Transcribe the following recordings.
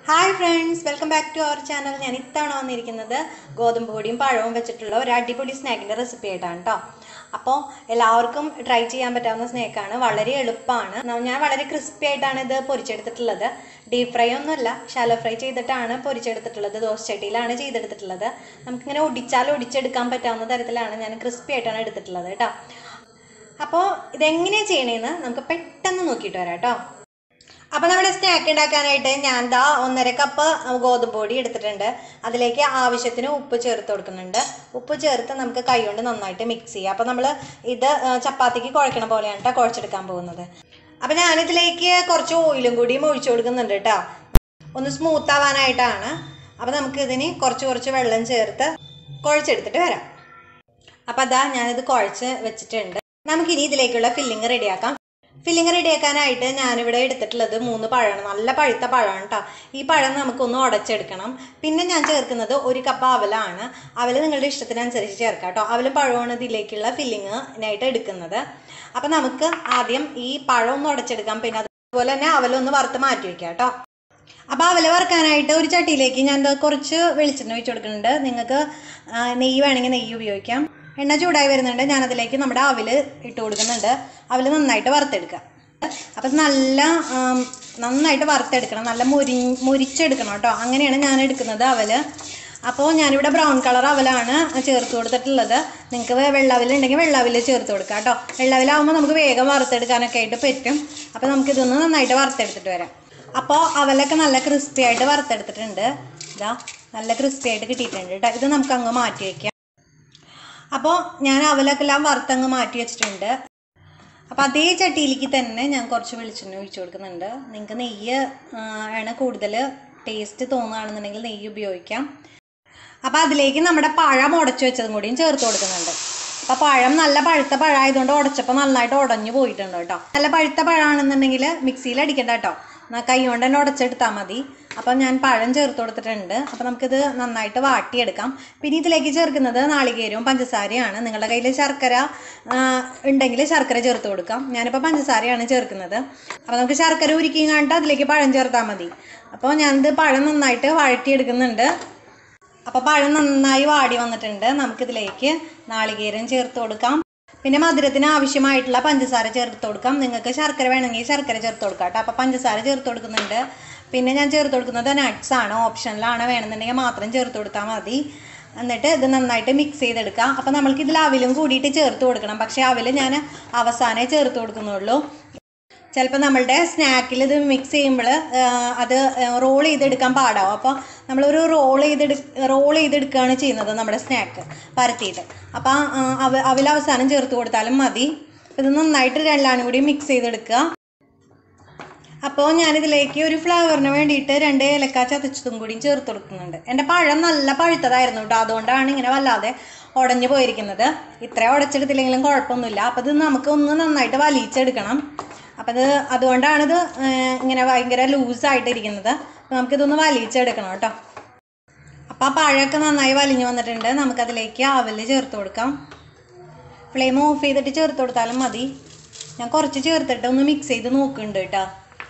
hi friends welcome back to our channel ഞാൻ ഇത്തവണ വന്നിരിക്കുന്നത് ഗോതമ്പ് പൊടിയും പഴവും വെച്ചിട്ടുള്ള ഒരു അടിപൊളി സ്നാക്കിൻ്റെ റെസിപ്പി ആയിട്ടാണ് കേട്ടോ അപ്പോൾ എല്ലാവർക്കും ട്രൈ ചെയ്യാൻ പറ്റാവുന്ന സ്നാക്കാണ് വളരെ എളുപ്പമാണ് ന- ഞാൻ വളരെ ക്രിസ്പി ആയിട്ടാണ് ഇത് പൊരിച്ചെടുത്തിട്ടുള്ളത് ഡീപ് ഫ്രൈ ഒന്നുമല്ല ഷാലോ ഫ്രൈ ചെയ്തിട്ടാണ് പൊരിച്ചെടുത്തിട്ടുള്ളത് ദോശച്ചട്ടിയിലാണ് ചെയ്തെടുത്തിട്ടുള്ളത് നമുക്കിങ്ങനെ ഒടിച്ചാൽ ഒടിച്ചെടുക്കാൻ പറ്റാവുന്ന തരത്തിലാണ് ഞാൻ ക്രിസ്പി ആയിട്ടാണ് എടുത്തിട്ടുള്ളത് കേട്ടോ അപ്പോൾ ഇതെങ്ങനെയാണ് ചെയ്യണേന്ന് നമുക്ക് പെട്ടെന്ന് നോക്കിയിട്ട് വരാം കേട്ടോ അപ്പൊ നമ്മുടെ സ്നാക്ക് ഉണ്ടാക്കാനായിട്ട് ഞാൻ ദാ ഒന്നര കപ്പ് ഗോതമ്പ് പൊടി എടുത്തിട്ടുണ്ട് അതിലേക്ക് ആവശ്യത്തിന് ഉപ്പ് ചേർത്ത് കൊടുക്കുന്നുണ്ട് ഉപ്പ് ചേർത്ത് നമുക്ക് കൈ കൊണ്ട് നന്നായിട്ട് മിക്സ് ചെയ്യാം അപ്പൊ നമ്മൾ ഇത് ആ, ചപ്പാത്തിക്ക് കുഴക്കണ പോലെയാണ് കേട്ടോ കുഴച്ചെടുക്കാൻ പോകുന്നത് അപ്പൊ ഞാനിതിലേക്ക് കുറച്ച് ഓയിലും കൂടിയും ഒഴിച്ചു കൊടുക്കുന്നുണ്ട് കേട്ടോ ഒന്ന് സ്മൂത്ത് ആവാനായിട്ടാണ് അപ്പൊ നമുക്ക് ഇതിന് കുറച്ച് കുറച്ച് വെള്ളം ചേർത്ത് കുഴച്ചെടുത്തിട്ട് വരാം അപ്പൊ അതാ ഞാനിത് കുഴച്ച് വെച്ചിട്ടുണ്ട് നമുക്കിനി ഇതിലേക്കുള്ള ഫില്ലിങ് റെഡിയാക്കാം ഫില്ലിങ് റെഡിയാക്കാനായിട്ട് ഞാനിവിടെ എടുത്തിട്ടുള്ളത് മൂന്ന് പഴമാണ് നല്ല പഴുത്ത പഴമാണ് കേട്ടോ ഈ പഴം നമുക്കൊന്ന് ഉടച്ചെടുക്കണം പിന്നെ ഞാൻ ചേർക്കുന്നത് ഒരു കപ്പ് അവലാണ് അവൽ നിങ്ങളുടെ ഇഷ്ടത്തിനനുസരിച്ച് ചേർക്കാം കേട്ടോ അവലും പഴമാണ് ഇതിലേക്കുള്ള ഫില്ലിങ്ങിനായിട്ട് എടുക്കുന്നത് അപ്പം നമുക്ക് ആദ്യം ഈ പഴം ഒന്ന് ഉടച്ചെടുക്കാം പിന്നെ അതുപോലെ തന്നെ അവലൊന്ന് വറുത്ത് മാറ്റി വയ്ക്കാം കേട്ടോ അപ്പോൾ അവല് വറുക്കാനായിട്ട് ഒരു ചട്ടിയിലേക്ക് ഞാൻ ദാ കുറച്ച് വെളിച്ചെണ്ണ ഒഴിച്ച് കൊടുക്കുന്നുണ്ട് നിങ്ങൾക്ക് ആ, നെയ്യ് വേണമെങ്കിൽ നെയ്യ് ഉപയോഗിക്കാം എണ്ണ ചൂടായി വരുന്നുണ്ട് ഞാൻ അതിലേക്ക് നമ്മുടെ അവല് ഇട്ട് കൊടുക്കുന്നുണ്ട് അവല് നന്നായിട്ട് വറുത്തെടുക്കുക അപ്പം നല്ല ആം, നന്നായിട്ട് വറുത്തെടുക്കണം നല്ല മുരി മുരിച്ചെടുക്കണം കേട്ടോ അങ്ങനെയാണ് ഞാൻ എടുക്കുന്നത് അവല് അപ്പോൾ ഞാനിവിടെ ബ്രൗൺ കളർ അവലാണ് ചേർത്ത് കൊടുത്തിട്ടുള്ളത് നിങ്ങൾക്ക് വെള്ളാവിൽ ഉണ്ടെങ്കിൽ വെള്ളാവിൽ ചേർത്ത് കൊടുക്കാം കേട്ടോ വെള്ളാവിലാവുമ്പോൾ നമുക്ക് വേഗം വറുത്തെടുക്കാനൊക്കെ ആയിട്ട് പറ്റും അപ്പോൾ നമുക്കിതൊന്ന് നന്നായിട്ട് വറുത്തെടുത്തിട്ട് വരാം അപ്പോൾ അവലൊക്കെ നല്ല ക്രിസ്പി ആയിട്ട് വറുത്തെടുത്തിട്ടുണ്ട് ഇതാ നല്ല ക്രിസ്പി ആയിട്ട് കിട്ടിയിട്ടുണ്ട് കേട്ടോ ഇത് നമുക്ക് അങ്ങ് മാറ്റി വയ്ക്കാം അപ്പോൾ ഞാൻ അവലൊക്കെ എല്ലാം വറുത്തങ്ങ് മാറ്റി വെച്ചിട്ടുണ്ട് അപ്പോൾ അതേ ചട്ടിയിലേക്ക് തന്നെ ഞാൻ കുറച്ച് വെളിച്ചെണ്ണ ഒഴിച്ചു കൊടുക്കുന്നുണ്ട് നിങ്ങൾക്ക് നെയ്യ് ആ, ആണ് കൂടുതൽ ടേസ്റ്റ് തോന്നുകയാണെന്നുണ്ടെങ്കിൽ നെയ്യ് ഉപയോഗിക്കാം അപ്പോൾ അതിലേക്ക് നമ്മുടെ പഴം ഉടച്ചു വെച്ചതും കൂടിയും ചേർത്ത് കൊടുക്കുന്നുണ്ട് അപ്പോൾ പഴം നല്ല പഴുത്ത പഴമായതുകൊണ്ട് ഉടച്ചപ്പോൾ നന്നായിട്ട് ഉടഞ്ഞു പോയിട്ടുണ്ട് കേട്ടോ നല്ല പഴുത്ത പഴമാണെന്നുണ്ടെങ്കിൽ മിക്സിയിൽ അടിക്കണ്ട കേട്ടോ എന്നാൽ കൈ കൊണ്ട് തന്നെ ഉടച്ചെടുത്താൽ മതി അപ്പം ഞാൻ പഴം ചേർത്ത് കൊടുത്തിട്ടുണ്ട് അപ്പം നമുക്കിത് നന്നായിട്ട് വാട്ടിയെടുക്കാം പിന്നെ ഇതിലേക്ക് ചേർക്കുന്നത് നാളികേരവും പഞ്ചസാരയാണ് നിങ്ങളുടെ കയ്യിൽ ശർക്കര ആ, ഉണ്ടെങ്കിൽ ശർക്കര ചേർത്ത് കൊടുക്കാം ഞാനിപ്പോൾ പഞ്ചസാരയാണ് ചേർക്കുന്നത് അപ്പോൾ നമുക്ക് ശർക്കര ഉരുക്കിയും കണ്ടിട്ട് അതിലേക്ക് പഴം ചേർത്താൽ മതി അപ്പോൾ ഞാനിത് പഴം നന്നായിട്ട് വഴറ്റിയെടുക്കുന്നുണ്ട് അപ്പോൾ പഴം നന്നായി വാടി വന്നിട്ടുണ്ട് നമുക്കിതിലേക്ക് നാളികേരം ചേർത്ത് കൊടുക്കാം പിന്നെ മധുരത്തിന് ആവശ്യമായിട്ടുള്ള പഞ്ചസാര ചേർത്ത് കൊടുക്കാം നിങ്ങൾക്ക് ശർക്കര വേണമെങ്കിൽ ശർക്കര ചേർത്ത് കൊടുക്കാം കേട്ടോ അപ്പോൾ പഞ്ചസാര ചേർത്ത് കൊടുക്കുന്നുണ്ട് പിന്നെ ഞാൻ ചേർത്ത് കൊടുക്കുന്നത് നട്ട്സ് ആണ് ഓപ്ഷനിലാണ് വേണമെന്നുണ്ടെങ്കിൽ മാത്രം ചേർത്ത് കൊടുത്താൽ മതി എന്നിട്ട് ഇത് നന്നായിട്ട് മിക്സ് ചെയ്തെടുക്കാം അപ്പോൾ നമ്മൾക്ക് ഇതിൽ അവിലും കൂടിയിട്ട് ചേർത്ത് കൊടുക്കണം പക്ഷേ അവിൽ ഞാൻ അവസാനമേ ചേർത്ത് കൊടുക്കുന്നുള്ളൂ ചിലപ്പോൾ നമ്മളുടെ സ്നാക്കിൽ ഇത് മിക്സ് ചെയ്യുമ്പോൾ അത് റോൾ ചെയ്തെടുക്കാൻ പാടാവും അപ്പോൾ നമ്മളൊരു റോൾ ചെയ്തെടു റോൾ ചെയ്തെടുക്കുകയാണ് ചെയ്യുന്നത് നമ്മുടെ സ്നാക്ക് പരത്തിയിട്ട് അപ്പോൾ അവ അവൽ അവസാനം ചേർത്ത് കൊടുത്താലും മതി ഇത് നന്നായിട്ട് രണ്ടാനും കൂടി മിക്സ് ചെയ്തെടുക്കുക അപ്പോൾ ഞാനിതിലേക്ക് ഒരു ഫ്ലേവറിന് വേണ്ടിയിട്ട് രണ്ട് ഏലക്ക ചതച്ചതും കൂടിയും ചേർത്ത് കൊടുക്കുന്നുണ്ട് എൻ്റെ പഴം നല്ല പഴുത്തതായിരുന്നു കേട്ടോ അതുകൊണ്ടാണ് ഇങ്ങനെ വല്ലാതെ ഉടഞ്ഞു പോയിരിക്കുന്നത് ഇത്ര ഉടച്ചെടുത്തില്ലെങ്കിലും കുഴപ്പമൊന്നുമില്ല അപ്പോൾ ഇത് നമുക്ക് ഒന്ന് നന്നായിട്ട് വലിച്ചെടുക്കണം അപ്പോൾ ഇത് അതുകൊണ്ടാണ് ഇത് ഏർ, ഇങ്ങനെ ഭയങ്കര ലൂസായിട്ട് ഇരിക്കുന്നത് അപ്പോൾ നമുക്കിതൊന്ന് വലിച്ചെടുക്കണം കേട്ടോ അപ്പോൾ ആ പഴമൊക്കെ നന്നായി വലിഞ്ഞു വന്നിട്ടുണ്ട് നമുക്കതിലേക്ക് അവല് ചേർത്ത് കൊടുക്കാം ഫ്ലെയിം ഓഫ് ചെയ്തിട്ട് ചേർത്ത് കൊടുത്താലും മതി ഞാൻ കുറച്ച് ചേർത്തിട്ട് ഒന്ന് മിക്സ് ചെയ്ത് നോക്കുന്നുണ്ട് കേട്ടോ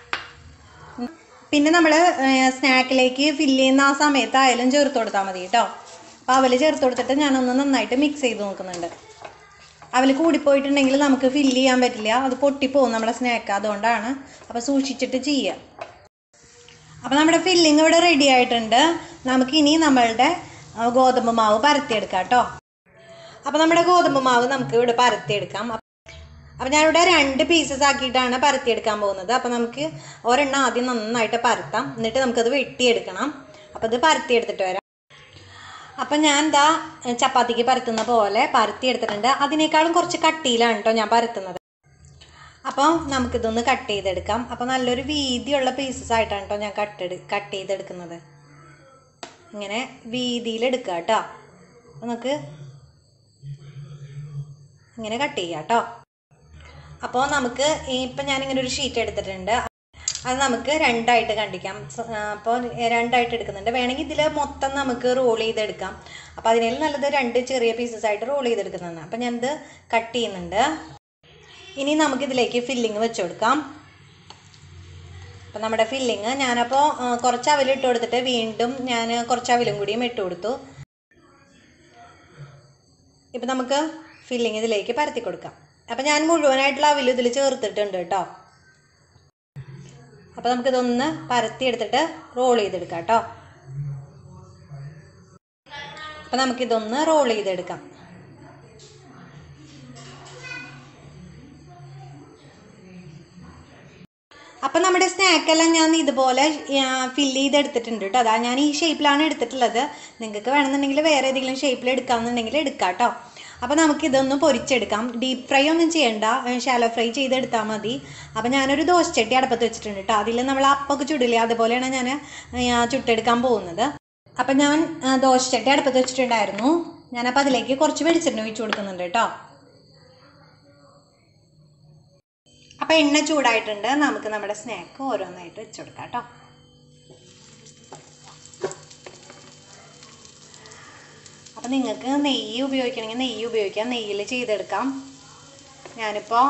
പിന്നെ നമ്മൾ സ്നാക്കിലേക്ക് ഫില്ല് ചെയ്യുന്ന ആ സമയത്തായാലും ചേർത്ത് കൊടുത്താൽ മതി കേട്ടോ അപ്പോൾ അവൽ ചേർത്ത് കൊടുത്തിട്ട് ഞാനൊന്ന് നന്നായിട്ട് മിക്സ് ചെയ്ത് നോക്കുന്നുണ്ട് അവൽ കൂടിപ്പോയിട്ടുണ്ടെങ്കിൽ നമുക്ക് ഫില്ല് ചെയ്യാൻ പറ്റില്ല അത് പൊട്ടിപ്പോവും നമ്മുടെ സ്നാക്ക് അതുകൊണ്ടാണ് അപ്പോൾ സൂക്ഷിച്ചിട്ട് ചെയ്യുക അപ്പോൾ നമ്മുടെ ഫില്ലിങ് ഇവിടെ റെഡി ആയിട്ടുണ്ട് നമുക്കിനി നമ്മളുടെ ആ, ഗോതമ്പ് മാവ് പരത്തിയെടുക്കാം കേട്ടോ അപ്പോൾ നമ്മുടെ ഗോതമ്പ് മാവ് നമുക്ക് ഇവിടെ പരത്തിയെടുക്കാം അപ്പോൾ ഞാനിവിടെ രണ്ട് പീസസ് ആക്കിയിട്ടാണ് പരത്തിയെടുക്കാൻ പോകുന്നത് അപ്പോൾ നമുക്ക് ഒരെണ്ണം ആദ്യം നന്നായിട്ട് പരത്താം എന്നിട്ട് നമുക്കത് വെട്ടിയെടുക്കണം അപ്പോൾ ഇത് പരത്തിയെടുത്തിട്ട് വരാം അപ്പം ഞാൻ എന്താ ചപ്പാത്തിക്ക് പരത്തുന്ന പോലെ പരത്തിയെടുത്തിട്ടുണ്ട് അതിനേക്കാളും കുറച്ച് കട്ടിയിലാണ് കേട്ടോ ഞാൻ പരത്തുന്നത് അപ്പോൾ നമുക്കിതൊന്ന് കട്ട് ചെയ്തെടുക്കാം അപ്പോൾ നല്ലൊരു വീതിയുള്ള പീസസ് ആയിട്ടാണ് കേട്ടോ ഞാൻ കട്ട് കട്ട് ചെയ്തെടുക്കുന്നത് ഇങ്ങനെ വീതിയിൽ എടുക്കുക കേട്ടോ അപ്പോൾ നമുക്ക് ഇങ്ങനെ കട്ട് ചെയ്യാം കേട്ടോ അപ്പോൾ നമുക്ക് ഇപ്പം ഞാനിങ്ങനെ ഒരു ഷീറ്റ് എടുത്തിട്ടുണ്ട് അത് നമുക്ക് രണ്ടായിട്ട് കണ്ടിക്കാം അപ്പോൾ രണ്ടായിട്ട് എടുക്കുന്നുണ്ട് വേണമെങ്കിൽ ഇതിൽ മൊത്തം നമുക്ക് റോൾ ചെയ്തെടുക്കാം അപ്പോൾ അതിനേലും നല്ലത് രണ്ട് ചെറിയ പീസസ് ആയിട്ട് റോൾ ചെയ്തെടുക്കുന്നതാണ് അപ്പോൾ ഞാനിത് കട്ട് ചെയ്യുന്നുണ്ട് ഇനി നമുക്കിതിലേക്ക് ഫില്ലിങ് വെച്ച് കൊടുക്കാം അപ്പം നമ്മുടെ ഫില്ലിങ് ഞാനപ്പോൾ കുറച്ച് അവൽ ഇട്ട് കൊടുത്തിട്ട് വീണ്ടും ഞാൻ കുറച്ച് അവലും കൂടിയും ഇട്ട് കൊടുത്തു ഇപ്പം നമുക്ക് ഫില്ലിങ് ഇതിലേക്ക് പരത്തി കൊടുക്കാം അപ്പം ഞാൻ മുഴുവനായിട്ടുള്ള അവലും ഇതിൽ ചേർത്തിട്ടുണ്ട് കേട്ടോ അപ്പോൾ നമുക്കിതൊന്ന് പരത്തി എടുത്തിട്ട് റോൾ ചെയ്തെടുക്കാം കേട്ടോ അപ്പം നമുക്കിതൊന്ന് റോൾ ചെയ്തെടുക്കാം അപ്പം നമ്മുടെ സ്നാക്കെല്ലാം ഞാൻ ഇതുപോലെ ഫില്ല് ചെയ്തെടുത്തിട്ടുണ്ട് കേട്ടോ അതാ ഞാൻ ഈ ഷേപ്പിലാണ് എടുത്തിട്ടുള്ളത് നിങ്ങൾക്ക് വേണമെന്നുണ്ടെങ്കിൽ വേറെ ഏതെങ്കിലും ഷേപ്പിൽ എടുക്കാമെന്നുണ്ടെങ്കിൽ എടുക്കാം കേട്ടോ അപ്പോൾ നമുക്ക് ഇതൊന്ന് പൊരിച്ചെടുക്കാം ഡീപ്പ് ഫ്രൈ ഒന്നും ചെയ്യണ്ട ഷാലോ ഫ്രൈ ചെയ്തെടുത്താൽ മതി അപ്പോൾ ഞാനൊരു ദോശച്ചട്ടി അടുപ്പത്ത് വെച്ചിട്ടുണ്ട് കേട്ടോ അതിൽ നമ്മൾ അപ്പൊക്കെ ചുടില്ലേ അതുപോലെയാണ് ഞാൻ ചുട്ടെടുക്കാൻ പോകുന്നത് അപ്പം ഞാൻ ദോശച്ചട്ടി അടുപ്പത്ത് വെച്ചിട്ടുണ്ടായിരുന്നു ഞാനപ്പോൾ അതിലേക്ക് കുറച്ച് വെളിച്ചെണ്ണ ഒഴിച്ചു കൊടുക്കുന്നുണ്ട് കേട്ടോ അപ്പം എണ്ണ ചൂടായിട്ടുണ്ട് നമുക്ക് നമ്മുടെ സ്നാക്ക് ഓരോന്നായിട്ട് വെച്ച് കൊടുക്കാം കേട്ടോ അപ്പം നിങ്ങൾക്ക് നെയ്യ് ഉപയോഗിക്കണമെങ്കിൽ നെയ്യ് ഉപയോഗിക്കാം നെയ്യിൽ ചെയ്തെടുക്കാം ഞാനിപ്പോൾ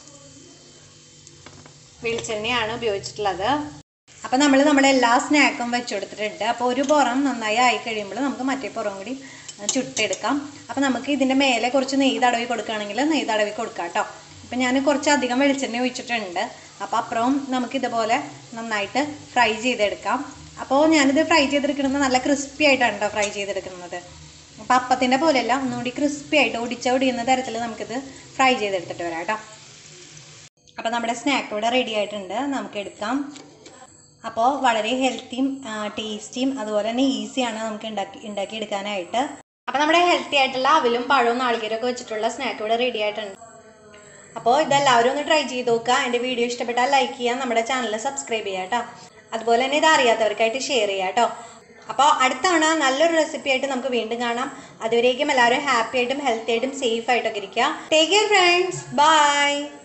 വെളിച്ചെണ്ണയാണ് ഉപയോഗിച്ചിട്ടുള്ളത് അപ്പം നമ്മൾ നമ്മുടെ എല്ലാ സ്നാക്കും വെച്ച് കൊടുത്തിട്ടുണ്ട് അപ്പോൾ ഒരു പുറം നന്നായി ആയി കഴിയുമ്പോൾ നമുക്ക് മറ്റേ പുറം കൂടി ചുട്ടെടുക്കാം അപ്പം നമുക്ക് ഇതിൻ്റെ മേലെ കുറച്ച് നെയ്യ് തടവി കൊടുക്കുകയാണെങ്കിൽ നെയ്യ് തടവി കൊടുക്കാം കേട്ടോ അപ്പം ഞാൻ കുറച്ച് അധികം വെളിച്ചെണ്ണ ഒഴിച്ചിട്ടുണ്ട് അപ്പോൾ അപ്പുറവും നമുക്ക് ഇതുപോലെ നന്നായിട്ട് ഫ്രൈ ചെയ്തെടുക്കാം അപ്പോൾ ഞാനിത് ഫ്രൈ ചെയ്തെടുക്കുന്നത് നല്ല ക്രിസ്പി ആയിട്ടാണ് കേട്ടോ ഫ്രൈ ചെയ്തെടുക്കുന്നത് അപ്പോൾ അപ്പത്തിൻ്റെ പോലെയല്ല ഒന്നുകൂടി ക്രിസ്പി ആയിട്ട് ഒടിച്ച ഒടിയുന്ന തരത്തിൽ നമുക്കിത് ഫ്രൈ ചെയ്തെടുത്തിട്ട് വരാം കേട്ടോ അപ്പോൾ നമ്മുടെ സ്നാക്ക് ഇവിടെ റെഡി ആയിട്ടുണ്ട് നമുക്ക് എടുക്കാം അപ്പോൾ വളരെ ഹെൽത്തിയും ടേസ്റ്റിയും അതുപോലെ തന്നെ ഈസിയാണ് നമുക്ക് ഉണ്ടാക്കി ഉണ്ടാക്കി എടുക്കാനായിട്ട് അപ്പോൾ നമ്മുടെ ഹെൽത്തി ആയിട്ടുള്ള അവലും പഴവും നാളികേരമൊക്കെ വെച്ചിട്ടുള്ള സ്നാക്ക് ഇവിടെ റെഡി ആയിട്ടുണ്ട് അപ്പോൾ ഇതെല്ലാവരും ഒന്ന് ട്രൈ ചെയ്ത് നോക്കുക എൻ്റെ വീഡിയോ ഇഷ്ടപ്പെട്ടാൽ ലൈക്ക് ചെയ്യുക നമ്മുടെ ചാനൽ സബ്സ്ക്രൈബ് ചെയ്യുക കേട്ടോ അതുപോലെ തന്നെ ഇത് അറിയാത്തവർക്കായിട്ട് ഷെയർ ചെയ്യുക കേട്ടോ അപ്പോൾ അടുത്ത തവണ നല്ലൊരു റെസിപ്പി ആയിട്ട് നമുക്ക് വീണ്ടും കാണാം അതുവരേക്കും എല്ലാവരും ഹാപ്പി ആയിട്ടും ഹെൽത്തി ആയിട്ടും സേഫ് ആയിട്ടൊക്കെ ഇരിക്കുക ടേക്ക് കെയർ ഫ്രണ്ട്സ് ബൈ